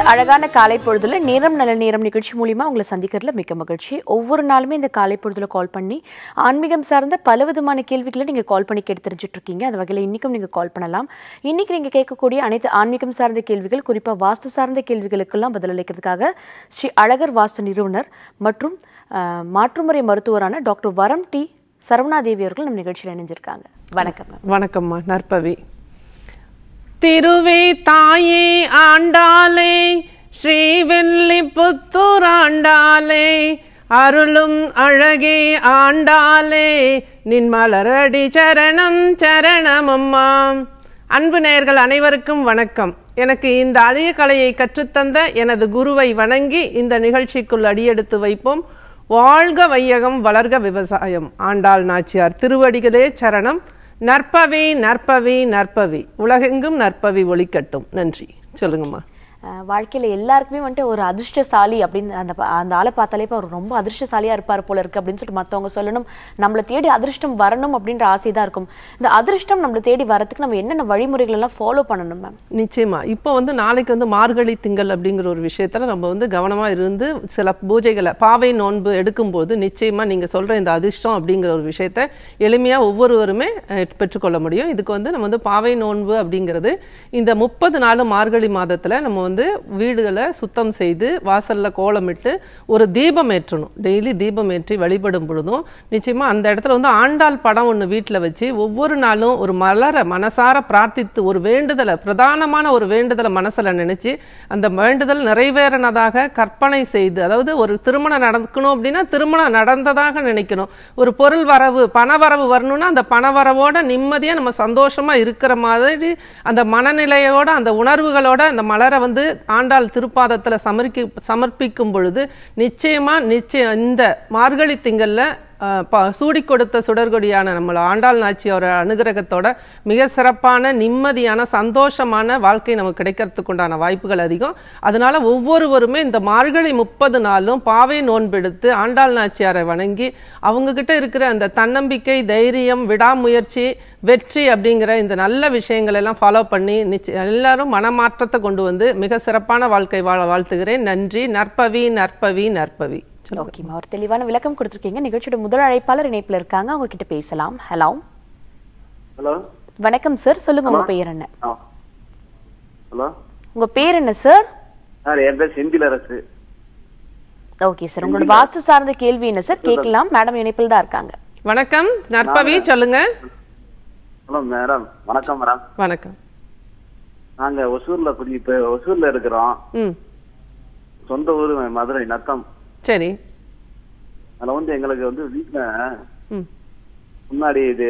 அழகான காலை பொழுதுல நேரம் நல்ல நேரம் நிகழ்ச்சி மூலியமா உங்களை சந்திக்கிறதுல மிக்க மகிழ்ச்சி ஒவ்வொரு நாளுமே இந்த காலை பொழுதுல கால் பண்ணி ஆன்மீகம் சார்ந்த பல விதமான கேள்விகளை நீங்க கால் பண்ணி கேட்டு தெரிஞ்சுட்டு இருக்கீங்க அந்த வகையில் இன்னைக்கும் நீங்க கால் பண்ணலாம் இன்னைக்கு நீங்க கேட்கக்கூடிய அனைத்து ஆன்மீகம் சார்ந்த கேள்விகள் குறிப்பா வாஸ்து சார்ந்த கேள்விகளுக்கெல்லாம் பதிலளிக்கிறதுக்காக ஸ்ரீ அழகர் வாஸ்து நிறுவனர் மற்றும் அஹ், மாற்றுமுறை மருத்துவரான டாக்டர் வரம் டி சரவணாதேவி அவர்கள் நம்ம நிகழ்ச்சியில் இணைஞ்சிருக்காங்க வணக்கம் மேம் வணக்கம்மா நற்பவி திருவே தாயே ஆண்டாளே ஸ்ரீவில்லிபுத்தூர் ஆண்டாளே அருளும் அழகே ஆண்டாளே நின் மலரடி சரணம் சரணமம்மா அன்பு நேயர்கள் அனைவருக்கும் வணக்கம் எனக்கு இந்த அழிய கலையை கற்றுத்தந்த எனது குருவை வணங்கி இந்த நிகழ்ச்சிக்குள் அடியெடுத்து வைப்போம் வாழ்க வையகம் வளர்க விவசாயம் ஆண்டாள் நாச்சியார் திருவடிகளே சரணம் நற்பவி நற்பவி நற்பவி உலகெங்கும் நற்பவி ஒளிக்கட்டும் நன்றி சொல்லுங்கம்மா அஹ் வாழ்க்கையில எல்லாருக்குமே வந்துட்டு ஒரு அதிர்ஷ்டசாலி அப்படின்னு அந்த ப- அந்த ஆளை பார்த்தாலே இப்ப அவர் ரொம்ப அதிர்ஷ்டசாலியா இருப்பார் போல இருக்கு அப்படின்னு சொல்லிட்டு மத்தவங்க சொல்லணும் நம்மளை தேடி அதிர்ஷ்டம் வரணும் அப்படின்ற ஆசை தான் இருக்கும் இந்த அதிர்ஷ்டம் நம்மளை தேடி வரதுக்கு நம்ம என்னென்ன வழிமுறைகள் எல்லாம் ஃபாலோ பண்ணணும் மேம் நிச்சயமா இப்போ வந்து நாளைக்கு வந்து மார்கழி திங்கள் அப்படிங்கிற ஒரு விஷயத்துல நம்ம வந்து கவனமா இருந்து சில பூஜைகளை பாவை நோன்பு எடுக்கும்போது நிச்சயமா நீங்க சொல்ற இந்த அதிர்ஷ்டம் அப்படிங்கிற ஒரு விஷயத்த எளிமையா ஒவ்வொருவருமே அஹ், பெற்றுக்கொள்ள முடியும் இதுக்கு வந்து நம்ம வந்து பாவை நோன்பு அப்படிங்கிறது இந்த முப்பது நாள் மார்கழி மாதத்துல நம்ம வந்து வீடுகளை சுத்தம் செய்து வாசல்ல கோலமிட்டு ஒரு தீபம் ஏற்றணும் டெய்லி தீபம் ஏற்றி வழிபடும் பொழுதும் நிச்சயமா அந்த இடத்துல வந்து ஆண்டாள் படம் ஒன்று வீட்டில் வச்சு ஒவ்வொரு நாளும் ஒரு மலர மனசார பிரார்த்தித்து ஒரு வேண்டுதலை பிரதானமான ஒரு வேண்டுதலை மனசுல நினைச்சு அந்த வேண்டுதல் நிறைவேறினதாக கற்பனை செய்து அதாவது ஒரு திருமணம் நடக்கணும் அப்படின்னா திருமணம் நடந்ததாக நினைக்கணும் ஒரு பொருள் வரவு பண வரவு வரணும்னா அந்த பண வரவோட நிம்மதியா நம்ம சந்தோஷமா இருக்கிற மாதிரி அந்த மனநிலையோட அந்த உணர்வுகளோட அந்த மலரை வந்து ஆண்டாள் திருப்பாதத்துல சமர்ப்பி சமர்ப்பிக்கும் பொழுது நிச்சயமா நிச்சயம் இந்த மார்கழி திங்கள்ல அஹ், ப- சூடி கொடுத்த சுடர்கொடியான நம்மள ஆண்டாள் நாச்சியோட அனுகிரகத்தோட மிக சிறப்பான நிம்மதியான சந்தோஷமான வாழ்க்கை நமக்கு கிடைக்கிறதுக்கு உண்டான வாய்ப்புகள் அதிகம் அதனால ஒவ்வொருவருமே இந்த மார்கழி முப்பது நாளும் பாவை நோன்பெடுத்து ஆண்டாள் நாச்சியாரை வணங்கி அவங்க கிட்ட இருக்கிற அந்த தன்னம்பிக்கை தைரியம் விடாமுயற்சி வெற்றி அப்படிங்கிற இந்த நல்ல விஷயங்கள் எல்லாம் ஃபாலோ பண்ணி நிச்ச- எல்லாரும் மனமாற்றத்தை கொண்டு வந்து மிக சிறப்பான வாழ்க்கை வாழ வாழ்த்துகிறேன் நன்றி நற்பவி நற்பவி நற்பவி ஓகேம்மா ஒரு தெளிவான விளக்கம் கொடுத்துருக்கீங்க நிகழ்ச்சியோட முதல் அழைப்பாளர் இணைப்புல இருக்காங்க அவங்க கிட்ட பேசலாம் ஹலோ ஹலோ வணக்கம் சார் சொல்லுங்க உங்க பேர் என்ன ஆ ஹலோ உங்க பேர் என்ன சார் சார் என் பேர் செந்திலரசு ஓகே சார் உங்களோட வாஸ்து சார்ந்த கேள்வி என்ன சார் கேட்கலாம் மேடம் இணைப்பில் தான் இருக்காங்க வணக்கம் நற்பவி சொல்லுங்க ஹலோ மேடம் வணக்கம் மேடம் வணக்கம் நாங்க ஒசூர்ல குடி இப்ப ஒசூர்ல இருக்கிறோம் ம் சொந்த ஊர் மதுரை நத்தம் சரி அதுல வந்து எங்களுக்கு வந்து வீட்டுல ம் முன்னாடி இது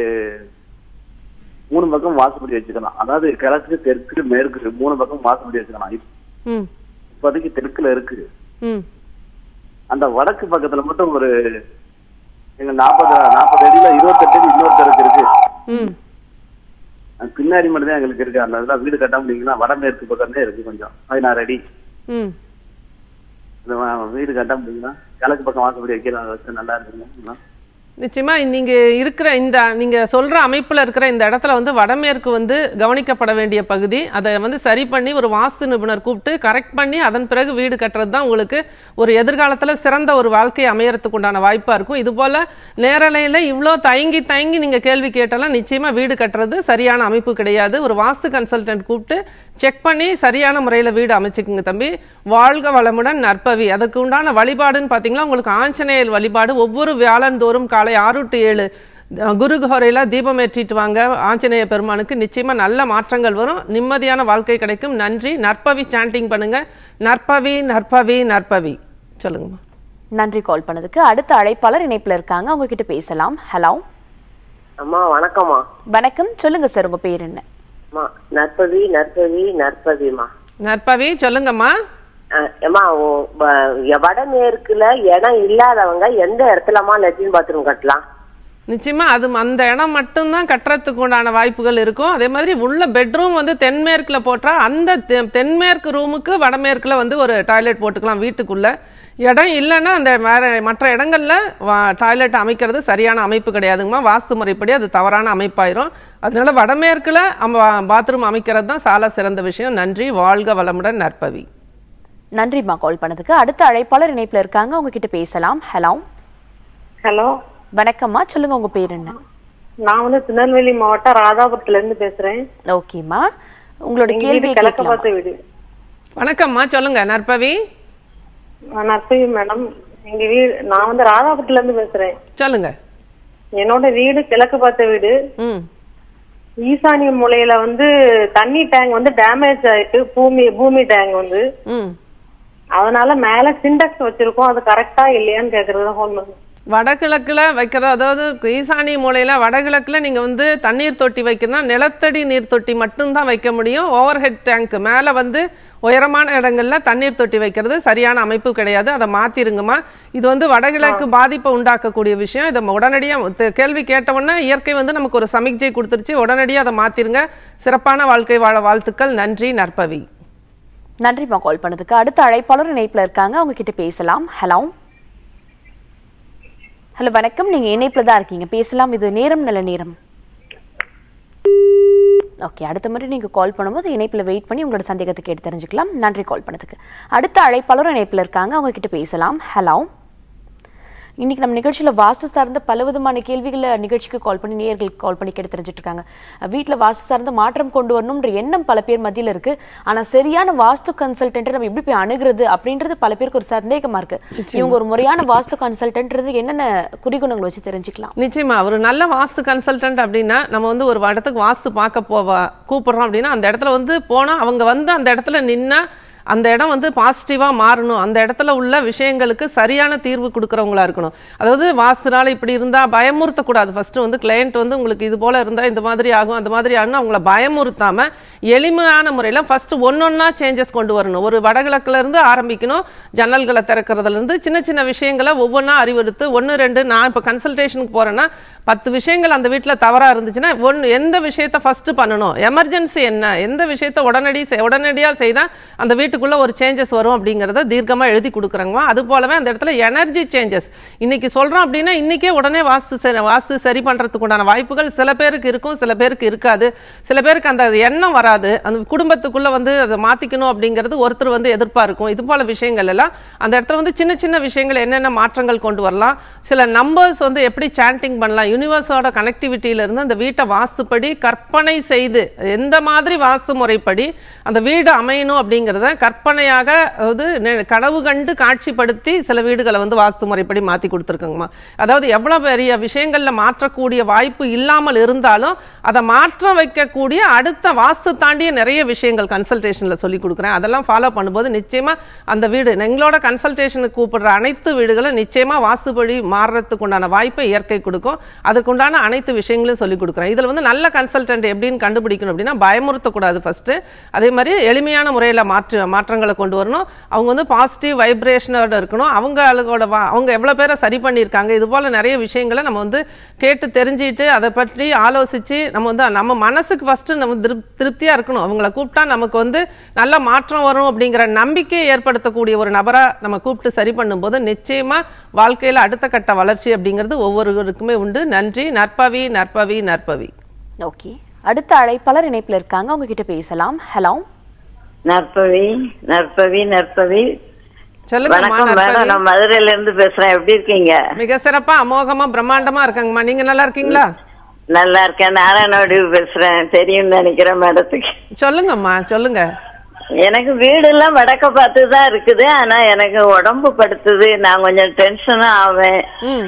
மூணு பக்கம் வாசப்படி வச்சுக்கலாம் அதாவது கிழக்கு தெற்கு மேற்கு மூணு பக்கம் வாசப்படி வச்சுக்கலாம் இப்ப- ம் இப்போதைக்கு தெற்குல இருக்கு ம் அந்த வடக்கு பக்கத்துல மட்டும் ஒரு எங்க நாற்பது நாற்பது அடியில இருபத்தெட்டு அடி இன்னொருத்தருக்கு இருக்கு ம் அது பின்னாடி மட்டும் தான் எங்களுக்கு இருக்கு அந்த இதெல்லாம் வீடு கட்ட முடியுங்கன்னா வடமேற்கு பக்கமே இருக்கு கொஞ்சம் பதினாறு அடி ம் இந்த வ- வீடு கட்ட முடியுங்கன்னா கிழக்கு பக்கம் வாசப்படி வைக்கலாம் வச்சு நல்லா இருக்குங்க நிச்சயமா நீங்க இருக்கிற இந்த நீங்க சொல்ற அமைப்புல இருக்கிற இந்த இடத்துல வந்து வடமேற்கு வந்து கவனிக்கப்பட வேண்டிய பகுதி அதை வந்து சரி பண்ணி ஒரு வாஸ்து நிபுணர் கூப்பிட்டு கரெக்ட் பண்ணி அதன் பிறகு வீடு கட்டுறது தான் உங்களுக்கு ஒரு எதிர்காலத்துல சிறந்த ஒரு வாழ்க்கை அமையறதுக்கு உண்டான வாய்ப்பா இருக்கும் இது போல நேரலையில இவ்வளோ தயங்கி தயங்கி நீங்க கேள்வி கேட்டாலும் நிச்சயமா வீடு கட்டுறது சரியான அமைப்பு கிடையாது ஒரு வாஸ்து கன்சல்டன்ட் கூப்பிட்டு செக் பண்ணி சரியான முறையில வீடு அமைச்சுக்குங்க தம்பி வாழ்க வளமுடன் நற்பவி அதுக்கு உண்டான வழிபாடுன்னு பார்த்தீங்கன்னா உங்களுக்கு ஆஞ்சநேயர் வழிபாடு ஒவ்வொரு வியாழந்தோறும் காலை ஆறு டு ஏழு அஹ், குருகுஹோரையில தீபம் ஏற்றிட்டு வாங்க ஆஞ்சநேய பெருமானுக்கு நிச்சயமா நல்ல மாற்றங்கள் வரும் நிம்மதியான வாழ்க்கை கிடைக்கும் நன்றி நற்பவி சாண்டிங் பண்ணுங்க நற்பவி நற்பவி நற்பவி சொல்லுங்கம்மா நன்றி கால் பண்ணதுக்கு அடுத்த அழைப்பாளர் இணைப்புல இருக்காங்க அவங்க கிட்ட பேசலாம் ஹலோ அம்மா வணக்கம்மா வணக்கம் சொல்லுங்க சார் உங்க பேர் என்ன அம்மா நற்பவி நற்பவி நற்பவிமா நற்பவி சொல்லுங்கம்மா ஏமா வடமேற்குல இடம் இல்லாதவங்க எந்த இடத்துலமா லெட்டின் பாத்ரூம் கட்டலாம் நிச்சயமா அது அந்த இடம் மட்டும்தான் கட்டுறதுக்கு உண்டான வாய்ப்புகள் இருக்கும் அதே மாதிரி உள்ள பெட்ரூம் வந்து தென்மேற்குல போட்டா அந்த தெ- தென்மேற்கு ரூமுக்கு வடமேற்குல வந்து ஒரு டாய்லெட் போட்டுக்கலாம் வீட்டுக்குள்ள இடம் இல்லைன்னா அந்த வேற மற்ற இடங்கள்ல டாய்லெட் அமைக்கிறது சரியான அமைப்பு கிடையாதுங்கம்மா வாஸ்து முறைப்படி அது தவறான அமைப்பாயிரும் அதனால வடமேற்குல பாத்ரூம் அமைக்கிறது தான் சால சிறந்த விஷயம் நன்றி வாழ்க வளமுடன் நற்பவி நன்றிம்மா கால் பண்ணதுக்கு அடுத்த அழைப்பாளர் இணைப்புல இருக்காங்க உங்ககிட்ட பேசலாம் ஹலோ ஹலோ வணக்கம்மா சொல்லுங்க உங்க பேர் என்ன நான் வந்து திருநெல்வேலி மாவட்டம் ராதாபுரத்துல இருந்து பேசுறேன் ஓகேம்மா உங்களோட எங்க கேள்வி வீடு கிழக்க கேட்கலாம் பார்த்த வீடு வணக்கம்மா சொல்லுங்க நற்பவி நான் நர்சரி மேடம் எங்க வீடு நான் வந்து ராதாபுரத்துல இருந்து பேசுறேன் சொல்லுங்க என்னோட வீடு கிழக்கு பார்த்த வீடு ம் ஈசானிய மூலையில வந்து தண்ணி டேங்க் வந்து டேமேஜ் ஆயிட்டு பூமி பூமி டேங்க் வந்து ம் அதனால மேல சிண்டெக்ஸ் வச்சிருக்கோம் அது கரெக்டா இல்லையான்னு கேக்குறது ஃபோன் பண்ணேன் வடகிழக்குல வைக்கிற அதாவது ஈசானி மூலையில வடகிழக்குல நீங்க வந்து தண்ணீர் தொட்டி வைக்கணும்னா நிலத்தடி நீர் தொட்டி மட்டும்தான் வைக்க முடியும் ஓவர் ஹெட் டேங்க் மேல வந்து உயரமான இடங்கள்ல தண்ணீர் தொட்டி வைக்கிறது சரியான அமைப்பு கிடையாது அதை மாத்திருங்கம்மா இது வந்து வடகிழக்கு பாதிப்பை உண்டாக்கக்கூடிய விஷயம் இதை உடனடியா த- கேள்வி கேட்ட உடனே இயற்கை வந்து நமக்கு ஒரு சமிக்ஜை கொடுத்துருச்சு உடனடியா அதை மாத்திருங்க சிறப்பான வாழ்க்கை வாழ வாழ்த்துக்கள் நன்றி நற்பவி நன்றிம்மா கால் பண்ணதுக்கு அடுத்த அழைப்பாளர் இணைப்புல இருக்காங்க அவங்க கிட்ட பேசலாம் ஹலோ ஹலோ வணக்கம் நீங்க இணைப்புல தான் இருக்கீங்க பேசலாம் இது நேரம் நல்ல நேரம் ஓகே அடுத்த முறை நீங்க கால் பண்ணும்போது இணைப்புல வெயிட் பண்ணி உங்களோட சந்தேகத்தை கேட்டு தெரிஞ்சுக்கலாம் நன்றி கால் பண்ணதுக்கு அடுத்த அழைப்பாளர் இணைப்புல இருக்காங்க அவங்க கிட்ட பேசலாம் ஹலோ இன்னைக்கு நம்ம நிகழ்ச்சியில வாஸ்து சார்ந்த பல விதமான கேள்விகளை நிகழ்ச்சிக்கு கால் பண்ணி நேயர்களுக்கு கால் பண்ணி கேட்டு தெரிஞ்சுட்டு இருக்காங்க வீட்டில் வாஸ்து சார்ந்த மாற்றம் கொண்டு வரணும்ன்ற எண்ணம் பல பேர் மத்தியில் இருக்கு ஆனா சரியான வாஸ்து கன்சல்டன்ட் நம்ம எப்படி போய் அணுகிறது அப்படின்றது பல பேருக்கு ஒரு சந்தேகமா இருக்கு இவங்க ஒரு முறையான வாஸ்து கன்சல்டன்ட்ன்றது என்னென்ன குறிகுணங்கள் வச்சு தெரிஞ்சுக்கலாம் நிச்சயமா ஒரு நல்ல வாஸ்து கன்சல்டன்ட் அப்படின்னா நம்ம வந்து ஒரு இடத்துக்கு வாஸ்து பார்க்க போவா கூப்பிடுறோம் அப்படின்னா அந்த இடத்துல வந்து போனா அவங்க வந்து அந்த இடத்துல நின்னா அந்த இடம் வந்து பாசிட்டிவா மாறணும் அந்த இடத்துல உள்ள விஷயங்களுக்கு சரியான தீர்வு கொடுக்கறவங்களா இருக்கணும் அதாவது வாஸ்துனால இப்படி இருந்தா பயமுறுத்தக்கூடாது ஃபர்ஸ்ட் வந்து கிளையண்ட் வந்து உங்களுக்கு இது போல இருந்தா இந்த மாதிரி ஆகும் அந்த மாதிரி ஆகும் அவங்கள பயமுறுத்தாம எளிமையான முறையில ஃபர்ஸ்ட் ஒன்னொன்னா சேஞ்சஸ் கொண்டு வரணும் ஒரு வடகிழக்குல இருந்து ஆரம்பிக்கணும் ஜன்னல்களை திறக்கிறதுல இருந்து சின்ன சின்ன விஷயங்களை ஒவ்வொன்றா அறிவெடுத்து ஒன்று ரெண்டு நான் இப்போ கன்சல்டேஷனுக்கு போறேன்னா பத்து விஷயங்கள் அந்த வீட்டில் தவறா இருந்துச்சுன்னா ஒன்று எந்த விஷயத்த ஃபர்ஸ்ட் பண்ணணும் எமர்ஜென்சி என்ன எந்த விஷயத்த உடனடி செய்- உடனடியா செய்தா அந்த வீட்டுக்குள்ள ஒரு சேஞ்சஸ் வரும் அப்படிங்கிறத தீர்க்கமா எழுதி கொடுக்குறாங்கம்மா அது போலவே அந்த இடத்துல எனர்ஜி சேஞ்சஸ் இன்னைக்கு சொல்றோம் அப்படின்னா இன்னைக்கே உடனே வாஸ்து சரி வாஸ்து சரி பண்றதுக்கு உண்டான வாய்ப்புகள் சில பேருக்கு இருக்கும் சில பேருக்கு இருக்காது சில பேருக்கு அந்த எண்ணம் வராது அந்த குடும்பத்துக்குள்ள வந்து அதை மாத்திக்கணும் அப்படிங்கிறது ஒருத்தர் வந்து எதிர்பார்க்கும் இது போல விஷயங்கள் எல்லாம் அந்த இடத்துல வந்து சின்ன சின்ன விஷயங்கள் என்னென்ன மாற்றங்கள் கொண்டு வரலாம் சில நம்பர்ஸ் வந்து எப்படி சாண்டிங் பண்ணலாம் யூனிவர்ஸோட கனெக்டிவிட்டியில இருந்து அந்த வீட்டை வாஸ்துப்படி கற்பனை செய்து எந்த மாதிரி வாஸ்து முறைப்படி அந்த வீடு அமையணும் அப்படிங்கிறத கற்பனையாக அதாவது நெ- கனவு கண்டு காட்சிப்படுத்தி சில வீடுகளை வந்து வாஸ்து முறைப்படி மாத்தி கொடுத்துருக்காங்கம்மா அதாவது எவ்வளவு பெரிய விஷயங்கள்ல மாற்றக்கூடிய வாய்ப்பு இல்லாமல் இருந்தாலும் அதை மாற்ற வைக்கக்கூடிய அடுத்த வாஸ்து தாண்டிய நிறைய விஷயங்கள் கன்சல்டேஷன்ல சொல்லி கொடுக்குறேன் அதெல்லாம் ஃபாலோ பண்ணும்போது நிச்சயமா அந்த வீடு எங்களோட கன்சல்டேஷனுக்கு கூப்பிடுற அனைத்து வீடுகளும் நிச்சயமா வாஸ்துபடி மாறுறதுக்கு உண்டான வாய்ப்பை இயற்கை கொடுக்கும் அதுக்குண்டான அனைத்து விஷயங்களும் சொல்லி கொடுக்குறேன் இதுல வந்து நல்ல கன்சல்டன்ட் எப்படின்னு கண்டுபிடிக்கணும் அப்படின்னா பயமுறுத்தக்கூடாது ஃபர்ஸ்ட் அதே மாதிரி எளிமையான முறையில மாற்று மாற்றங்களை கொண்டு வரணும் அவங்க வந்து பாசிட்டிவ் வைப்ரேஷனோட இருக்கணும் அவங்களோட வா- அவங்க எவ்வளவு பேரை சரி பண்ணியிருக்காங்க இது போல நிறைய விஷயங்களை நம்ம வந்து கேட்டு தெரிஞ்சுட்டு அதை பற்றி ஆலோசிச்சு நம்ம வந்து நம்ம மனசுக்கு ஃபர்ஸ்ட் நம்ம திருப் திருப்தியா இருக்கணும் அவங்கள கூப்பிட்டா நமக்கு வந்து நல்ல மாற்றம் வரும் அப்படிங்கிற நம்பிக்கையை ஏற்படுத்தக்கூடிய ஒரு நபரா நம்ம கூப்பிட்டு சரி பண்ணும்போது நிச்சயமா வாழ்க்கையில அடுத்த கட்ட வளர்ச்சி அப்படிங்கிறது ஒவ்வொருவருக்குமே உண்டு நன்றி நற்பவி நற்பவி நற்பவி ஓகே அடுத்த அழைப்பாளர் இணைப்புல இருக்காங்க அவங்க கிட்ட பேசலாம் ஹலோ நற்பவி நற்பவி நற்பவி சொல்லுங்க வணக்கம் மேடம் நான் மதுரையில இருந்து பேசுறேன் எப்படி இருக்கீங்க மிக சிறப்பா அமோகமா பிரம்மாண்டமா இருக்காங்கம்மா நீங்க நல்லா இருக்கீங்களா நல்லா இருக்கேன் நாராயணோடி பேசுறேன் தெரியும்னு நினைக்கிறேன் மேடத்துக்கு சொல்லுங்கம்மா சொல்லுங்க எனக்கு வீடு எல்லாம் வடக்க பார்த்து தான் இருக்குது ஆனா எனக்கு உடம்பு படுத்துது நான் கொஞ்சம் டென்ஷனா ஆவேன் ம்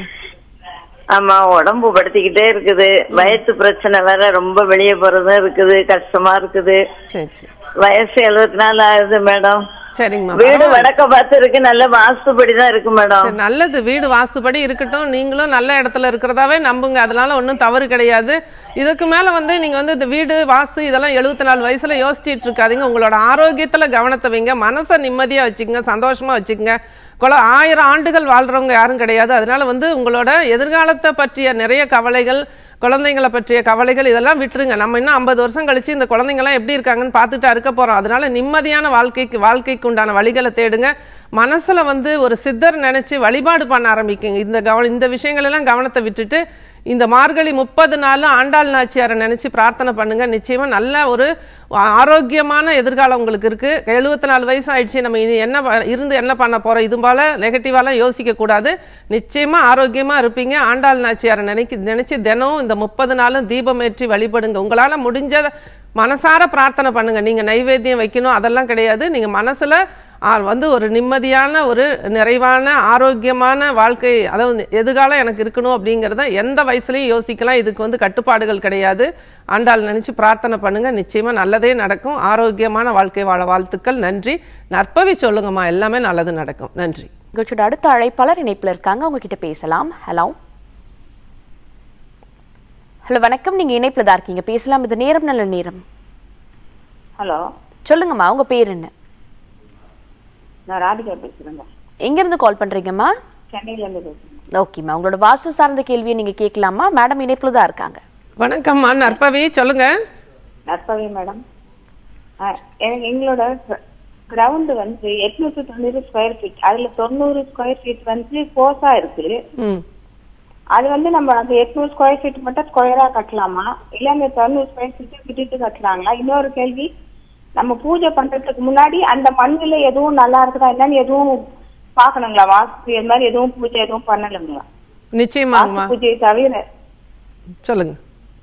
ஆமா உடம்பு படுத்திக்கிட்டே இருக்குது வயசு பிரச்சனை வேற ரொம்ப வெளியே போறதும் இருக்குது கஷ்டமா இருக்குது சரி சரி வயசு எழுபத்தி நாலு ஆகுது மேடம் சரிங்கம்மா வீடு வடக்க பார்த்து இருக்கு நல்ல வாஸ்துபடி தான் இருக்கு மேடம் சரி, நல்லது வீடு வாஸ்துபடி இருக்கட்டும் நீங்களும் நல்ல இடத்துல இருக்கிறதாவே நம்புங்க அதனால ஒன்றும் தவறு கிடையாது இதுக்கு மேல வந்து நீங்க வந்து இந்த வீடு வாஸ்து இதெல்லாம் எழுபத்தி நாலு வயசுல யோசிச்சிட்டு இருக்காதீங்க உங்களோட ஆரோக்கியத்துல கவனத்தை வைங்க மனசை நிம்மதியா வச்சுக்கங்க சந்தோஷமா வச்சுக்கங்க கொல ஆயிரம் ஆண்டுகள் வாழ்றவங்க யாரும் கிடையாது அதனால வந்து உங்களோட எதிர்காலத்தை பற்றிய நிறைய கவலைகள் குழந்தைங்களை பற்றிய கவலைகள் இதெல்லாம் விட்டுருங்க நம்ம இன்னும் ஐம்பது வருஷம் கழிச்சு இந்த குழந்தைங்கலாம் எப்படி இருக்காங்கன்னு பார்த்துட்டா இருக்க போறோம் அதனால நிம்மதியான வாழ்க்கைக்கு வாழ்க்கைக்கு உண்டான வழிகளை தேடுங்க மனசுல வந்து ஒரு சித்தர் நினைச்சு வழிபாடு பண்ண ஆரம்பிக்குங்க இந்த கவன இந்த விஷயங்கள் எல்லாம் கவனத்தை விட்டுட்டு இந்த மார்கழி முப்பது நாளும் ஆண்டாள் நாச்சியாரை நினைச்சு பிரார்த்தனை பண்ணுங்க நிச்சயமா நல்ல ஒரு ஆரோக்கியமான எதிர்காலம் உங்களுக்கு இருக்கு எழுபத்தி நாலு வயசு ஆயிடுச்சு நம்ம இனி என்ன ப- இருந்து என்ன பண்ண போறோம் இது போல நெகட்டிவாலாம் யோசிக்க கூடாது நிச்சயமா ஆரோக்கியமா இருப்பீங்க ஆண்டாள் நாச்சியாரை நினைக்க நினைச்சு தினம் இந்த முப்பது நாளும் தீபம் ஏற்றி வழிபடுங்க உங்களால முடிஞ்ச மனசார பிரார்த்தனை பண்ணுங்க நீங்க நைவேத்தியம் வைக்கணும் அதெல்லாம் கிடையாது நீங்க மனசுல ஆ, வந்து ஒரு நிம்மதியான ஒரு நிறைவான ஆரோக்கியமான வாழ்க்கை அதாவது எதிர்காலம் எனக்கு இருக்கணும் அப்படிங்கிறத எந்த வயசுலயும் யோசிக்கலாம் இதுக்கு வந்து கட்டுப்பாடுகள் கிடையாது ஆண்டாள் நினைச்சு பிரார்த்தனை பண்ணுங்க நிச்சயமா நல்லதே நடக்கும் ஆரோக்கியமான வாழ்க்கை வாழ வாழ்த்துக்கள் நன்றி நற்பவி சொல்லுங்கம்மா எல்லாமே நல்லது நடக்கும் நன்றி நிகழ்ச்சியோட அடுத்த அழைப்பாளர் இணைப்புல இருக்காங்க அவங்க கிட்ட பேசலாம் ஹலோ ஹலோ வணக்கம் நீங்க இணைப்புல தான் இருக்கீங்க பேசலாம் இது நேரம் நல்ல நேரம் ஹலோ சொல்லுங்கம்மா உங்க பேர் என்ன நான் ராதிகா பேசுறேங்க எங்க இருந்து கால் பண்றீங்கம்மா சென்னையில இருந்து பேசுறேன் ஓகேம்மா உங்களோட வாஸ்து சார்ந்த கேள்வியை நீங்க கேட்கலாமா மேடம் இணைப்புல தான் இருக்காங்க வணக்கம்மா நற்பவி சொல்லுங்க நற்பவி மேடம் ஆ, எனக்கு எங்களோட கிரவுண்ட் வந்து எட்நூத்தி தொண்ணூறு ஸ்கொயர் ஃபீட் அதுல தொண்ணூறு ஸ்கொயர் ஃபீட் வந்து கோசா இருக்கு ம் அது வந்து நம்ம அந்த எட்நூறு ஸ்கொயர் ஃபீட் மட்டும் ஸ்கொயரா கட்டலாமா இல்ல அந்த தொண்ணூறு ஸ்கொயர் ஃபீட் விட்டுட்டு கட்டலாங்களா இன்னொரு கேள்வி நம்ம பூஜை பண்றதுக்கு முன்னாடி அந்த மண்ணுல எதுவும் நல்லா இருக்குதா என்னன்னு எதுவும் பாக்கணுங்களா வாஸ்து இது மாதிரி எதுவும் பூஜை எதுவும் பண்ணலுங்களா நிச்சயமாங்கம்மா வாஸ்து பூஜையை தவிர சொல்லுங்க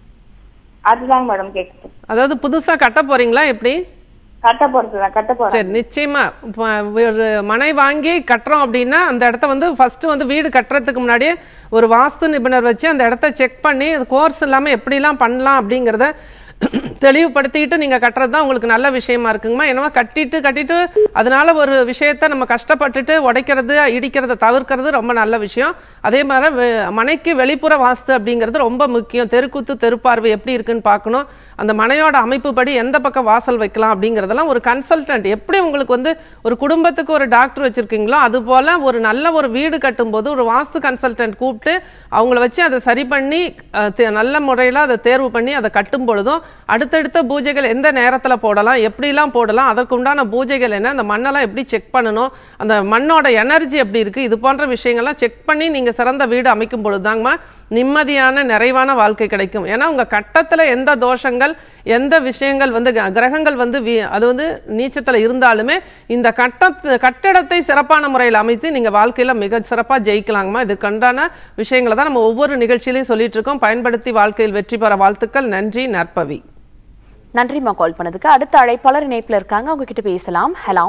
அதுதாங்க மேடம் கேக்குது அதாவது புதுசா கட்ட போறீங்களா எப்படி கட்ட போறதுதான் கட்ட போறேன் சரி நிச்சயமா இப்ப ஒரு மனை வாங்கி கட்டுறோம் அப்படின்னா அந்த இடத்த வந்து ஃபர்ஸ்ட் வந்து வீடு கட்டுறதுக்கு முன்னாடியே ஒரு வாஸ்து நிபுணர் வச்சு அந்த இடத்த செக் பண்ணி கோர்ஸ் இல்லாம எப்படிலாம் பண்ணலாம் அப்படிங்கிறத தெளிவுபடுத்திக்கிட்டு நீங்க கட்டுறது தான் உங்களுக்கு நல்ல விஷயமா இருக்குங்கம்மா என்னவோ கட்டிட்டு கட்டிட்டு அதனால ஒரு விஷயத்த நம்ம கஷ்டப்பட்டுட்டு உடைக்கிறது இடிக்கிறத தவிர்க்கிறது ரொம்ப நல்ல விஷயம் அதே மாதிரி வெ- மனைக்கு வெளிப்புற வாஸ்து அப்படிங்கிறது ரொம்ப முக்கியம் தெருக்கூத்து தெருப்பார்வை எப்படி இருக்குன்னு பார்க்கணும் அந்த மனையோட அமைப்பு படி எந்த பக்கம் வாசல் வைக்கலாம் அப்படிங்கிறதெல்லாம் ஒரு கன்சல்டன்ட் எப்படி உங்களுக்கு வந்து ஒரு குடும்பத்துக்கு ஒரு டாக்டர் வச்சிருக்கீங்களோ அது போல ஒரு நல்ல ஒரு வீடு கட்டும்போது ஒரு வாஸ்து கன்சல்டன்ட் கூப்பிட்டு அவங்கள வச்சு அதை சரி பண்ணி அஹ், தே- நல்ல முறையில் அதை தேர்வு பண்ணி அதை கட்டும் பொழுதும் அடுத்தடுத்த பூஜைகள் எந்த நேரத்தில் போடலாம் எப்படிலாம் போடலாம் அதற்கு உண்டான பூஜைகள் என்ன அந்த மண்ணெல்லாம் எப்படி செக் பண்ணணும் அந்த மண்ணோட எனர்ஜி எப்படி இருக்கு இது போன்ற விஷயங்கள்லாம் செக் பண்ணி நீங்க சிறந்த வீடு அமைக்கும் பொழுதுதாங்கம்மா நிம்மதியான நிறைவான வாழ்க்கை கிடைக்கும் ஏன்னா உங்க கட்டத்துல எந்த தோஷங்கள் எந்த விஷயங்கள் வந்து க- கிரகங்கள் வந்து வி- அது வந்து நீச்சத்துல இருந்தாலுமே இந்த கட்ட கட்டடத்தை சிறப்பான முறையில் அமைத்து நீங்க வாழ்க்கையில மிக சிறப்பா ஜெயிக்கலாங்கம்மா இதுக்குண்டான விஷயங்களை தான் நம்ம ஒவ்வொரு நிகழ்ச்சியிலையும் சொல்லிட்டு இருக்கோம் பயன்படுத்தி வாழ்க்கையில் வெற்றி பெற வாழ்த்துக்கள் நன்றி நற்பவி நன்றிம்மா கால் பண்ணதுக்கு அடுத்த அழைப்பாளர் இணைப்புல இருக்காங்க அவங்க கிட்ட பேசலாம் ஹலோ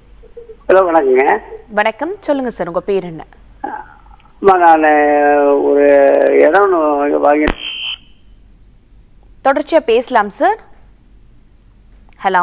ஹலோ வணக்கங்க வணக்கம் சொல்லுங்க சார் உங்க பேர் என்ன அம்மா நான் ஒரு இடம் ஒன்று வாங்கி தொடர்ச்சியா பேசலாம் சார் ஹலோ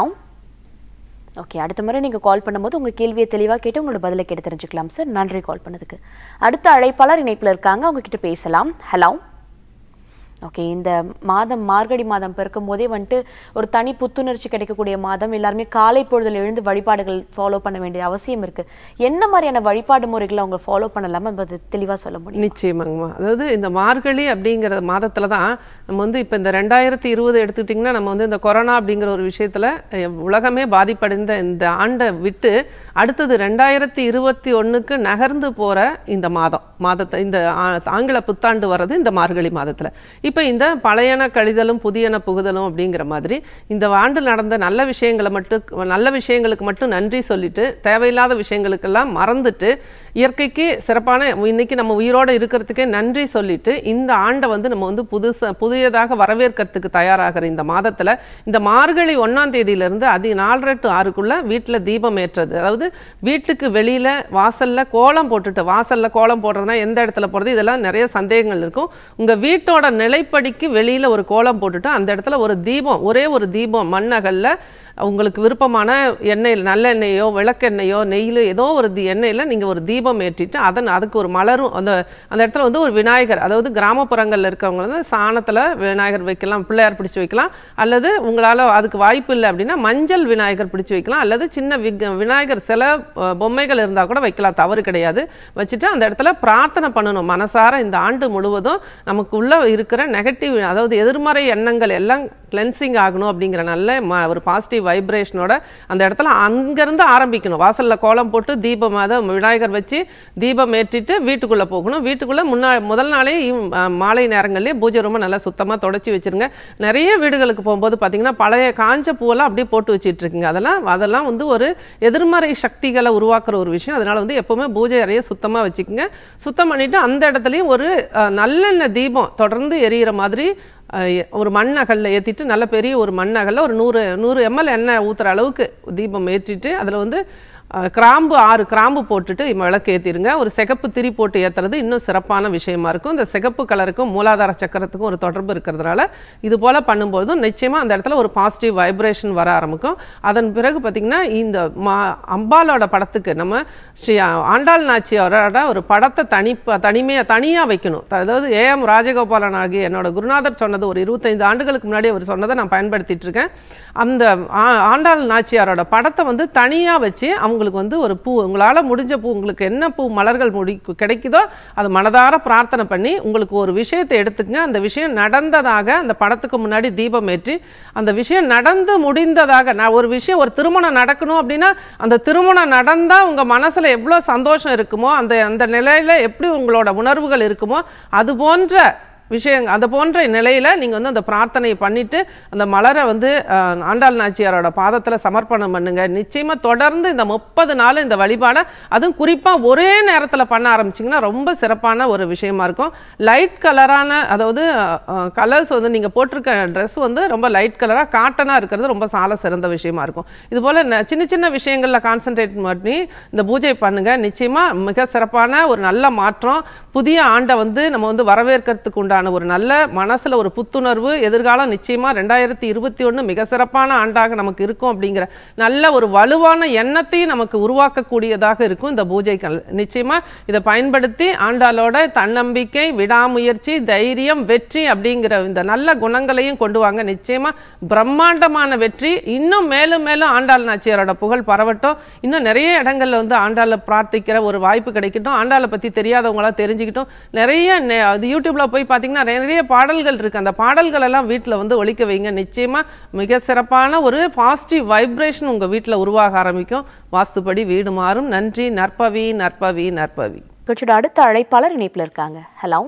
ஓகே அடுத்த முறை நீங்க கால் பண்ணும்போது உங்க கேள்வியை தெளிவா கேட்டு உங்களோட பதிலை கேட்டு தெரிஞ்சுக்கலாம் சார் நன்றி கால் பண்ணதுக்கு அடுத்த அழைப்பாளர் இணைப்புல இருக்காங்க அவங்க கிட்ட பேசலாம் ஹலோ ஓகே இந்த மாதம் மார்கழி மாதம் பிறக்கும் போதே வந்துட்டு ஒரு தனி புத்துணர்ச்சி கிடைக்கக்கூடிய மாதம் எல்லாருமே காலை பொழுதுல எழுந்து வழிபாடுகள் ஃபாலோ பண்ண வேண்டிய அவசியம் இருக்கு என்ன மாதிரியான வழிபாடு முறைகளை அவங்க ஃபாலோ பண்ணலாமா அது தெளிவா சொல்ல முடியும் நிச்சயமாங்கம்மா அதாவது இந்த மார்கழி அப்படிங்கிற மாதத்துல தான் நம்ம வந்து இப்போ இந்த ரெண்டாயிரத்தி இருபது எடுத்துக்கிட்டிங்கன்னா நம்ம வந்து இந்த கொரோனா அப்படிங்கிற ஒரு விஷயத்துல அஹ், உலகமே பாதிப்படைந்த இந்த ஆண்டை விட்டு அடுத்தது ரெண்டாயிரத்தி இருபத்தி ஒண்ணுக்கு நகர்ந்து போற இந்த மாதம் மாதத்தை இந்த ஆ- ஆங்கில புத்தாண்டு வர்றது இந்த மார்கழி மாதத்துல இப்போ இந்த பழையன கழிதலும் புதியன புகுதலும் அப்படிங்கிற மாதிரி இந்த ஆண்டு நடந்த நல்ல விஷயங்களை மட்டும் நல்ல விஷயங்களுக்கு மட்டும் நன்றி சொல்லிட்டு தேவையில்லாத விஷயங்களுக்கெல்லாம் மறந்துட்டு இயற்கைக்கு சிறப்பான இன்னைக்கு நம்ம உயிரோட இருக்கிறதுக்கே நன்றி சொல்லிட்டு இந்த ஆண்டை வந்து நம்ம வந்து புதுசா புதியதாக வரவேற்கிறதுக்கு தயாராகிற இந்த மாதத்துல இந்த மார்கழி ஒன்னாம் தேதியில இருந்து அதி நாலரை டு ஆறுக்குள்ள வீட்டுல தீபம் ஏற்றுறது அதாவது வீட்டுக்கு வெளியில வாசல்ல கோலம் போட்டுட்டு வாசல்ல கோலம் போடுறதுனா எந்த இடத்துல போடுறது இதெல்லாம் நிறைய சந்தேகங்கள் இருக்கும் உங்க வீட்டோட நிலைப்படிக்கு வெளியில ஒரு கோலம் போட்டுட்டு அந்த இடத்துல ஒரு தீபம் ஒரே ஒரு தீபம் மண்ணகல்ல உங்களுக்கு விருப்பமான எண்ணெயில் நல்லெண்ணெயோ விளக்கெண்ணெயோ நெய்யில் ஏதோ ஒரு தி- எண்ணெயில நீங்க ஒரு தீபம் ஏற்றிட்டு அதன் அதுக்கு ஒரு மலரும் அந்த அந்த இடத்துல வந்து ஒரு விநாயகர் அதாவது கிராமப்புறங்கள்ல இருக்கவங்க வந்து சாணத்துல விநாயகர் வைக்கலாம் பிள்ளையார் பிடிச்சு வைக்கலாம் அல்லது உங்களால அதுக்கு வாய்ப்பு இல்லை அப்படின்னா மஞ்சள் விநாயகர் பிடிச்சு வைக்கலாம் அல்லது சின்ன விக் விநாயகர் சில அஹ், பொம்மைகள் இருந்தா கூட வைக்கலாம் தவறு கிடையாது வச்சுட்டு அந்த இடத்துல பிரார்த்தனை பண்ணணும் மனசார இந்த ஆண்டு முழுவதும் நமக்கு உள்ள இருக்கிற நெகட்டிவ் அதாவது எதிர்மறை எண்ணங்கள் எல்லாம் கிளென்சிங் ஆகணும் அப்படிங்கிற நல்ல ம ஒரு பாசிட்டிவ் வைப்ரேஷனோட அந்த இடத்துல அங்கேருந்து ஆரம்பிக்கணும் வாசலில் கோலம் போட்டு தீபம் அதை விநாயகர் வச்சு தீபம் ஏற்றிட்டு வீட்டுக்குள்ளே போகணும் வீட்டுக்குள்ளே முன்னா முதல் நாளே ஈவ்- அஹ் மாலை நேரங்கள்லேயே பூஜை ரொம்ப நல்லா சுத்தமாக தொடச்சி வச்சிருங்க நிறைய வீடுகளுக்கு போகும்போது பார்த்தீங்கன்னா பழைய காஞ்ச பூவெல்லாம் அப்படியே போட்டு வச்சிட்டு இருக்கீங்க அதெல்லாம் அதெல்லாம் வந்து ஒரு எதிர்மறை சக்திகளை உருவாக்குற ஒரு விஷயம் அதனால வந்து எப்பவுமே பூஜை அறையை சுத்தமாக வச்சுக்கோங்க சுத்தம் பண்ணிட்டு அந்த இடத்துலையும் ஒரு அஹ், நல்லெண்ணெய் தீபம் தொடர்ந்து எரியிற மாதிரி அஹ், எ- ஒரு மண் அகல்ல ஏற்றிட்டு நல்ல பெரிய ஒரு மண் அகல்ல ஒரு நூறு நூறு எம்எல் எண்ணெய் ஊற்றுற அளவுக்கு தீபம் ஏற்றிட்டு அதில் வந்து அஹ், கிராம்பு ஆறு கிராம்பு போட்டுட்டு விளக்கு ஏற்றிருங்க ஒரு சிகப்பு திரி போட்டு ஏற்றுறது இன்னும் சிறப்பான விஷயமா இருக்கும் இந்த சிகப்பு கலருக்கும் மூலாதார சக்கரத்துக்கும் ஒரு தொடர்பு இருக்கிறதுனால இது போல் பண்ணும்போதும் நிச்சயமாக அந்த இடத்துல ஒரு பாசிட்டிவ் வைப்ரேஷன் வர ஆரம்பிக்கும் அதன் பிறகு பார்த்திங்கன்னா இந்த மா அம்பாலோட படத்துக்கு நம்ம ஸ்ரீ ஆண்டாள் நாச்சியாரோட ஒரு படத்தை தனி தனிமையாக தனியாக வைக்கணும் த- அதாவது ஏஎம் ராஜகோபாலன் ஆகிய என்னோட குருநாதர் சொன்னது ஒரு இருபத்தைந்து ஆண்டுகளுக்கு முன்னாடி அவர் சொன்னதை நான் பயன்படுத்திட்டு இருக்கேன் அந்த ஆ- ஆண்டாள் நாச்சியாரோட படத்தை வந்து தனியாக வச்சு அவங்களுக்கு வந்து ஒரு பூ உங்களால் முடிஞ்ச பூ உங்களுக்கு என்ன பூ மலர்கள் முடி கிடைக்குதோ அது மனதார பிரார்த்தனை பண்ணி உங்களுக்கு ஒரு விஷயத்தை எடுத்துக்கங்க அந்த விஷயம் நடந்ததாக அந்த படத்துக்கு முன்னாடி தீபம் ஏற்றி அந்த விஷயம் நடந்து முடிந்ததாக நான் ஒரு விஷயம் ஒரு திருமணம் நடக்கணும் அப்படின்னா அந்த திருமணம் நடந்தா உங்க மனசுல எவ்வளவு சந்தோஷம் இருக்குமோ அந்த அந்த நிலையில எப்படி உங்களோட உணர்வுகள் இருக்குமோ அது போன்ற விஷயம் அது போன்ற நிலையில நீங்க வந்து அந்த பிரார்த்தனையை பண்ணிட்டு அந்த மலரை வந்து அஹ், ஆண்டாள் நாச்சியாரோட பாதத்துல சமர்ப்பணம் பண்ணுங்க நிச்சயமா தொடர்ந்து இந்த முப்பது நாள் இந்த வழிபாடை அதுவும் குறிப்பா ஒரே நேரத்துல பண்ண ஆரம்பிச்சீங்கன்னா ரொம்ப சிறப்பான ஒரு விஷயமா இருக்கும் லைட் கலரான அதாவது கலர்ஸ் வந்து நீங்க போட்டிருக்க ட்ரெஸ் வந்து ரொம்ப லைட் கலரா காட்டனா இருக்கிறது ரொம்ப சால சிறந்த விஷயமா இருக்கும் இது போல ந- சின்ன சின்ன விஷயங்கள்ல கான்சென்ட்ரேட் பண்ணி இந்த பூஜை பண்ணுங்க நிச்சயமா மிக சிறப்பான ஒரு நல்ல மாற்றம் புதிய ஆண்டை வந்து நம்ம வந்து வரவேற்கிறதுக்கு உண்டான ஒரு நல்ல மனசுல ஒரு புத்துணர்வு எதிர்காலம் நிச்சயமா ரெண்டாயிரத்தி இருபத்தி ஒண்ணு மிக சிறப்பான ஆண்டாக நமக்கு இருக்கும் அப்படிங்கிற நல்ல ஒரு வலுவான எண்ணத்தையும் நமக்கு உருவாக்கக்கூடியதாக இருக்கும் இந்த பூஜைகள் நிச்சயமா இதை பயன்படுத்தி ஆண்டாளோட தன்னம்பிக்கை விடாமுயற்சி தைரியம் வெற்றி அப்படிங்கிற இந்த நல்ல குணங்களையும் கொண்டு வாங்க நிச்சயமா பிரம்மாண்டமான வெற்றி இன்னும் மேலும் மேலும் ஆண்டாள் நாச்சியாரோட புகழ் பரவட்டும் இன்னும் நிறைய இடங்கள்ல வந்து ஆண்டாளை பிரார்த்திக்கிற ஒரு வாய்ப்பு கிடைக்கட்டும் ஆண்டாளை பத்தி தெரியாதவங்களா தெரிஞ்சுக்கிட்டும் நிறைய நெ- அது யூடியூப்ல போய் பார்த்தீங்கன்னா நிறைய பாடல்கள் இருக்கு அந்த பாடல்கள் எல்லாம் வீட்டில் வந்து ஒழிக்க வைங்க நிச்சயமா மிக சிறப்பான ஒரு பாசிட்டிவ் வைப்ரேஷன் உங்க வீட்டில் உருவாக ஆரம்பிக்கும் வாஸ்துபடி வீடு மாறும் நன்றி நற்பவி நற்பவி நற்பவி நிகழ்ச்சியோட அடுத்த அழைப்பாளர் இணைப்புல இருக்காங்க ஹலோ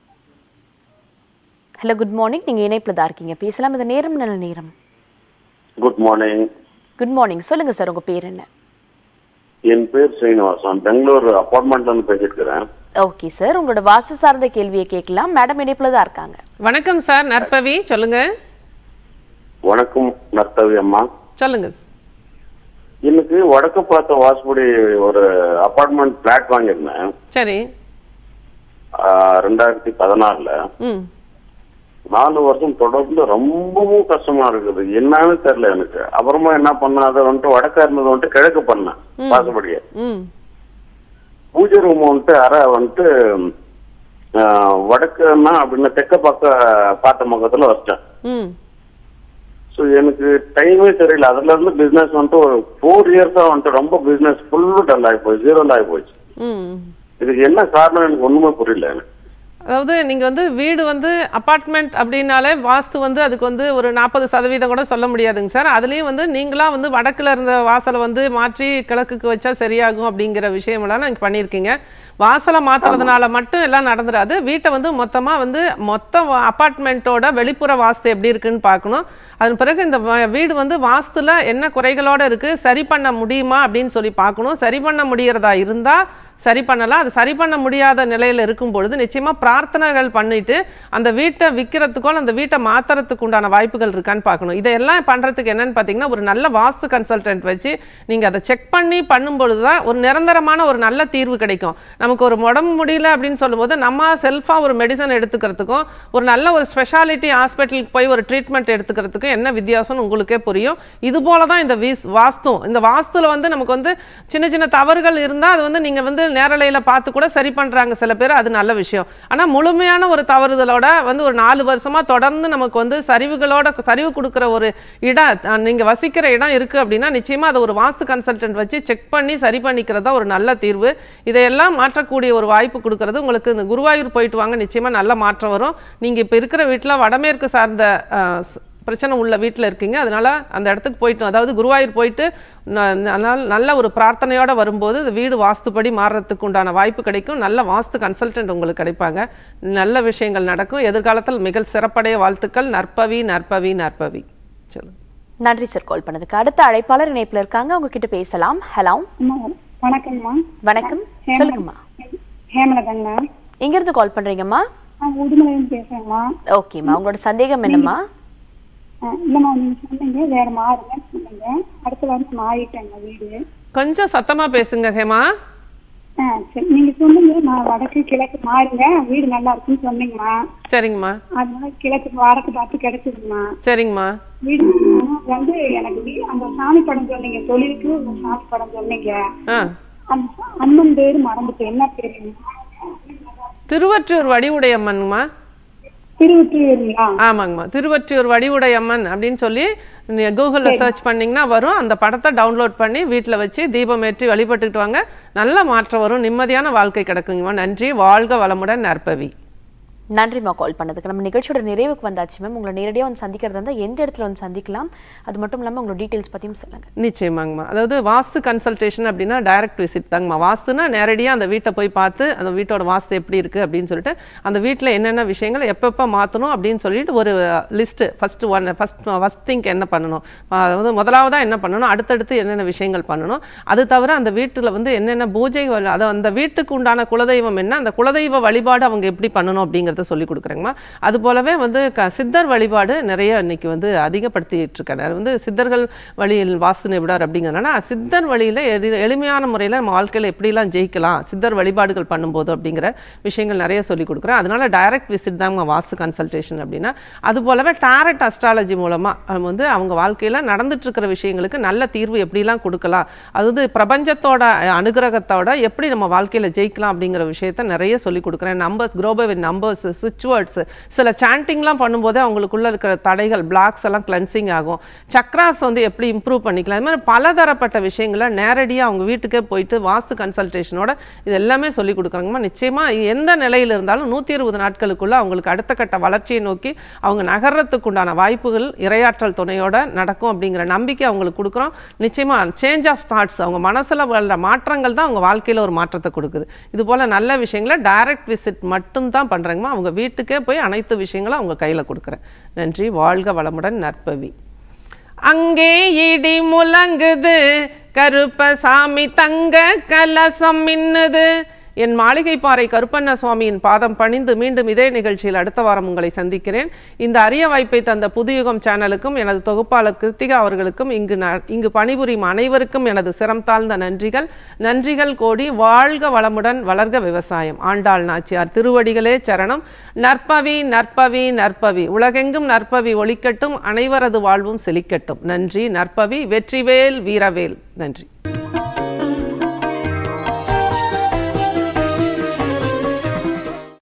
ஹலோ குட் மார்னிங் நீங்க இணைப்புல தான் இருக்கீங்க பேசலாம் இது நேரம் நல்ல நேரம் குட் மார்னிங் குட் மார்னிங் சொல்லுங்க சார் உங்க பேர் என்ன என் பேர் ஸ்ரீனிவாசன் பெங்களூர் அப்பார்ட்மெண்ட்ல இருந்து பேசிட்டு இருக்கிறேன் ஓகே சார் உங்களோட வாஸ்து சார்ந்த கேள்வியை கேட்கலாம் மேடம் இணைப்புல தான் இருக்காங்க வணக்கம் சார் நற்பவி சொல்லுங்க வணக்கம் நர்த்தவி அம்மா சொல்லுங்க எனக்கு வடக்கு பார்த்த வாசுபடி ஒரு அபார்ட்மெண்ட் பிளாட் வாங்கியிருந்தேன் சரி ஆஹ், ரெண்டாயிரத்தி பதினாறுல ம் நாலு வருஷம் தொடர்ந்து ரொம்பவும் கஷ்டமா இருக்குது என்னன்னு தெரியல எனக்கு அப்புறமா என்ன பண்ண அதை வந்துட்டு வடக்கா இருந்தது வந்துட்டு கிழக்கு பண்ணேன் வாசுபடியை ம் பூஜை ரூம் வந்துட்டு அறை வந்துட்டு ஆஹ், வடக்குன்னா அப்படின்னா தெக்க பக்க பார்த்த பக்கத்துல வச்சிட்டேன் ம் ஸோ எனக்கு டைமே தெரியல அதுல இருந்து பிசினஸ் வந்துட்டு ஒரு ஃபோர் இயர்ஸா வந்துட்டு ரொம்ப பிசினஸ் ஃபுல்லு டல் ஆகி போச்சு ஜீரோல ஆகி போச்சு ம் இதுக்கு என்ன காரணம் எனக்கு ஒண்ணுமே புரியல எனக்கு அதாவது நீங்க வந்து வீடு வந்து அபார்ட்மெண்ட் அப்படின்னாலே வாஸ்து வந்து அதுக்கு வந்து ஒரு நாற்பது சதவீதம் கூட சொல்ல முடியாதுங்க சார் அதுலயும் வந்து நீங்களா வந்து வடக்குல இருந்த வாசலை வந்து மாற்றி கிழக்குக்கு வச்சா சரியாகும் அப்படிங்கிற விஷயமெல்லாம் நீங்க பண்ணியிருக்கீங்க வாசலை மாத்துறதுனால மட்டும் எல்லாம் நடந்துடாது வீட்டை வந்து மொத்தமா வந்து மொத்த அபார்ட்மெண்ட்டோட வெளிப்புற வாஸ்து எப்படி இருக்குன்னு பார்க்கணும் அதன் பிறகு இந்த வ- வீடு வந்து வாஸ்துல என்ன குறைகளோட இருக்கு சரி பண்ண முடியுமா அப்படின்னு சொல்லி பார்க்கணும் சரி பண்ண முடியறதா இருந்தா சரி பண்ணலாம் அது சரி பண்ண முடியாத நிலையில இருக்கும் பொழுது நிச்சயமா பிரார்த்தனைகள் பண்ணிட்டு அந்த வீட்டை விற்கிறதுக்கோ அந்த வீட்டை மாத்துறதுக்கு உண்டான வாய்ப்புகள் இருக்கான்னு பார்க்கணும் இதையெல்லாம் பண்றதுக்கு என்னன்னு பார்த்தீங்கன்னா ஒரு நல்ல வாஸ்து கன்சல்டன்ட் வச்சு நீங்க அதை செக் பண்ணி பண்ணும்பொழுது தான் ஒரு நிரந்தரமான ஒரு நல்ல தீர்வு கிடைக்கும் நமக்கு ஒரு உடம்பு முடியல அப்படின்னு சொல்லும்போது நம்ம செல்ஃபா ஒரு மெடிசன் எடுத்துக்கிறதுக்கும் ஒரு நல்ல ஒரு ஸ்பெஷாலிட்டி ஹாஸ்பிட்டலுக்கு போய் ஒரு ட்ரீட்மெண்ட் எடுத்துக்கிறதுக்கும் என்ன வித்தியாசம்னு உங்களுக்கே புரியும் இது போல தான் இந்த வீஸ் வாஸ்து இந்த வாஸ்துல வந்து நமக்கு வந்து சின்ன சின்ன தவறுகள் இருந்தால் அது வந்து நீங்க வந்து நேரலையில பார்த்து கூட சரி பண்றாங்க சில பேர் அது நல்ல விஷயம் ஆனா முழுமையான ஒரு தவறுதலோட வந்து ஒரு நாலு வருஷமா தொடர்ந்து நமக்கு வந்து சரிவுகளோட சரிவு கொடுக்குற ஒரு இடம் அஹ், நீங்க வசிக்கிற இடம் இருக்கு அப்படின்னா நிச்சயமா அதை ஒரு வாஸ்து கன்சல்டன்ட் வச்சு செக் பண்ணி சரி பண்ணிக்கிறது தான் ஒரு நல்ல தீர்வு இதையெல்லாம் மாற்றக்கூடிய ஒரு வாய்ப்பு கொடுக்கறது உங்களுக்கு இந்த குருவாயூர் போயிட்டு வாங்க நிச்சயமா நல்ல மாற்றம் வரும் நீங்க இப்ப இருக்கிற வீட்டுல வடமேற்கு சார்ந்த அஹ், ஸ்- பிரச்சனை உள்ள வீட்டில் இருக்கீங்க அதனால அந்த இடத்துக்கு போயிட்டு அதாவது குருவாயூர் போயிட்டு ந- நல்ல நல்ல ஒரு பிரார்த்தனையோட வரும்போது இந்த வீடு வாஸ்துப்படி மாறுறதுக்கு உண்டான வாய்ப்பு கிடைக்கும் நல்ல வாஸ்து கன்சல்டன்ட் உங்களுக்கு கிடைப்பாங்க நல்ல விஷயங்கள் நடக்கும் எதிர்காலத்தில் மிக சிறப்படைய வாழ்த்துக்கள் நற்பவி நற்பவி நற்பவி சொல்லுங்க நன்றி சார் கால் பண்ணதுக்கு அடுத்த அழைப்பாளர் இணைப்புல இருக்காங்க அவங்க கிட்ட பேசலாம் ஹலோ அம்மா வணக்கம்மா வணக்கம் சொல்லுங்கம்மா ஹேமலதாங்கண்ணா எங்க இருந்து கால் பண்றீங்கம்மா நான் உடுமலையிலிருந்து பேசுறேங்கம்மா ஓகேம்மா உங்களோட சந்தேகம் என்னம்மா ஆ, இல்லம்மா நீங்க சொன்னீங்க வேற மாறுங்கன்னு சொன்னீங்க அடுத்த வாரம் மாறிட்டேங்க வீடு கொஞ்சம் சத்தமா பேசுங்க ஹேமா ஆ சரி நீங்க சொன்னீங்க நான் வடக்கு கிழக்கு மாறுங்க வீடு நல்லா இருக்குன்னு சொன்னீங்கம்மா சரிங்கம்மா அதனால கிழக்கு வடக்கு பார்த்து கிடைச்சதுங்கம்மா சரிங்கம்மா வீடு ஆனா வந்து எனக்கு வீ- அந்த சாமி படம் சொன்னீங்க தொழிலுக்கு ஒரு சாமி படம் சொன்னீங்க ஆ அந்த சா- அம்மன் பேரு மறந்துட்டு என்ன பேரு திருவற்றூர் வடிவுடையம்மன்மா திருவொற்றியூருங்களா ஆமாங்கம்மா திருவற்றியூர் வடிவுடையம்மன் அப்படின்னு சொல்லி நீங்க கூகுளில் சர்ச் பண்ணீங்கன்னா வரும் அந்த படத்தை டவுன்லோட் பண்ணி வீட்டில் வச்சு தீபம் ஏற்றி வழிபட்டுக்கிட்டு வாங்க நல்ல மாற்றம் வரும் நிம்மதியான வாழ்க்கை கிடைக்குங்கம்மா நன்றி வாழ்க வளமுடன் நற்பவி நன்றிம்மா கால் பண்ணதுக்கு நம்ம நிகழ்ச்சியோட நிறைவுக்கு வந்தாச்சு மேம் உங்களை நேரடியாக வந்து சந்திக்கிறதா இருந்தால் எந்த இடத்துல வந்து சந்திக்கலாம் அது மட்டும் இல்லாமல் உங்களோட டீட்டெயில்ஸ் பற்றியும் சொல்லுங்க நிச்சயமாங்கம்மா அதாவது வாஸ்து கன்சல்டேஷன் அப்படின்னா டைரக்ட் விசிட் தாங்கம்மா வாஸ்துனா நேரடியாக அந்த வீட்டை போய் பார்த்து அந்த வீட்டோட வாஸ்து எப்படி இருக்குது அப்படின்னு சொல்லிட்டு அந்த வீட்டில் என்னென்ன விஷயங்கள் எப்பப்போ மாற்றணும் அப்படின்னு சொல்லிட்டு ஒரு list first one first first thing என்ன பண்ணணும் அதாவது முதலாவதாக என்ன பண்ணணும் அடுத்தடுத்து என்னென்ன விஷயங்கள் பண்ணணும் அது தவிர அந்த வீட்டில் வந்து என்னென்ன பூஜை வ- அது அந்த வீட்டுக்கு உண்டான குலதெய்வம் என்ன அந்த குலதெய்வ வழிபாடு அவங்க எப்படி பண்ணணும் அப்படிங்கிறத சொல்லி கொடுக்குறேங்கம்மா அது போலவே வந்து க சித்தர் வழிபாடு நிறைய இன்னைக்கு வந்து அதிகப்படுத்திட்டு இருக்கேன் நான் வந்து சித்தர்கள் வழியில் வாஸ்து நிபுணர் அப்படிங்கிறனால சித்தர் வழியில் எளி- எளிமையான முறையில் நம்ம வாழ்க்கையில் எப்படிலாம் ஜெயிக்கலாம் சித்தர் வழிபாடுகள் பண்ணும்போது அப்படிங்கிற விஷயங்கள் நிறைய சொல்லி கொடுக்குறேன் அதனால டைரக்ட் விசிட் தான் வாஸ்து கன்சல்டேஷன் அப்படின்னா அது போலவே டாரட் அஸ்ட்ராலஜி மூலமாக நம்ம வந்து அவங்க வாழ்க்கையில் நடந்துட்டு இருக்கிற விஷயங்களுக்கு நல்ல தீர்வு எப்படிலாம் கொடுக்கலாம் அதாவது பிரபஞ்சத்தோட அஹ், அனுகிரகத்தோட எப்படி நம்ம வாழ்க்கையில் ஜெயிக்கலாம் அப்படிங்கிற விஷயத்த நிறைய சொல்லி கொடுக்குறேன் நம்பர்ஸ் குரோபவின் நம்பர்ஸ் சுவிட்ச் வேர்ட்ஸ் சில சாண்டிங்லாம் பண்ணும்போதே அவங்களுக்குள்ள இருக்கிற தடைகள் பிளாக்ஸ் எல்லாம் கிளென்சிங் ஆகும் சக்ராஸ் வந்து எப்படி இம்ப்ரூவ் பண்ணிக்கலாம் இது மாதிரி பலதரப்பட்ட விஷயங்களை நேரடியாக அவங்க வீட்டுக்கே போயிட்டு வாஸ்து கன்சல்டேஷனோட இது எல்லாமே சொல்லி கொடுக்குறாங்கம்மா நிச்சயமா எந்த நிலையில் இருந்தாலும் நூற்றி இருபது நாட்களுக்குள்ள அவங்களுக்கு அடுத்த கட்ட வளர்ச்சியை நோக்கி அவங்க நகர்றதுக்கு உண்டான வாய்ப்புகள் இரையாற்றல் துணையோட நடக்கும் அப்படிங்கிற நம்பிக்கை அவங்களுக்கு கொடுக்குறோம் நிச்சயமா சேஞ்ச் ஆஃப் தாட்ஸ் அவங்க மனசுல வர்ற மாற்றங்கள் தான் அவங்க வாழ்க்கையில ஒரு மாற்றத்தை கொடுக்குது இது போல நல்ல விஷயங்களை டைரக்ட் விசிட் மட்டும் தான் பண்றாங்கம்மா அவங்க வீட்டுக்கே போய் அனைத்து விஷயங்களும் அவங்க கையில கொடுக்குறேன் நன்றி வாழ்க வளமுடன் நற்பவி அங்கே இடி முழங்குது கருப்பசாமி தங்க கலசம் மின்னுது என் மாளிகைப்பாறை கருப்பண்ண சுவாமியின் பாதம் பணிந்து மீண்டும் இதே நிகழ்ச்சியில் அடுத்த வாரம் உங்களை சந்திக்கிறேன் இந்த அரிய வாய்ப்பை தந்த புதுயுகம் சேனலுக்கும் எனது தொகுப்பாளர் கிருத்திகா அவர்களுக்கும் இங்கு ந- இங்கு பணிபுரியும் அனைவருக்கும் எனது சிரம் தாழ்ந்த நன்றிகள் நன்றிகள் கோடி வாழ்க வளமுடன் வளர்க விவசாயம் ஆண்டாள் நாச்சியார் திருவடிகளே சரணம் நற்பவி நற்பவி நற்பவி உலகெங்கும் நற்பவி ஒழிக்கட்டும் அனைவரது வாழ்வும் செழிக்கட்டும் நன்றி நற்பவி வெற்றிவேல் வீரவேல் நன்றி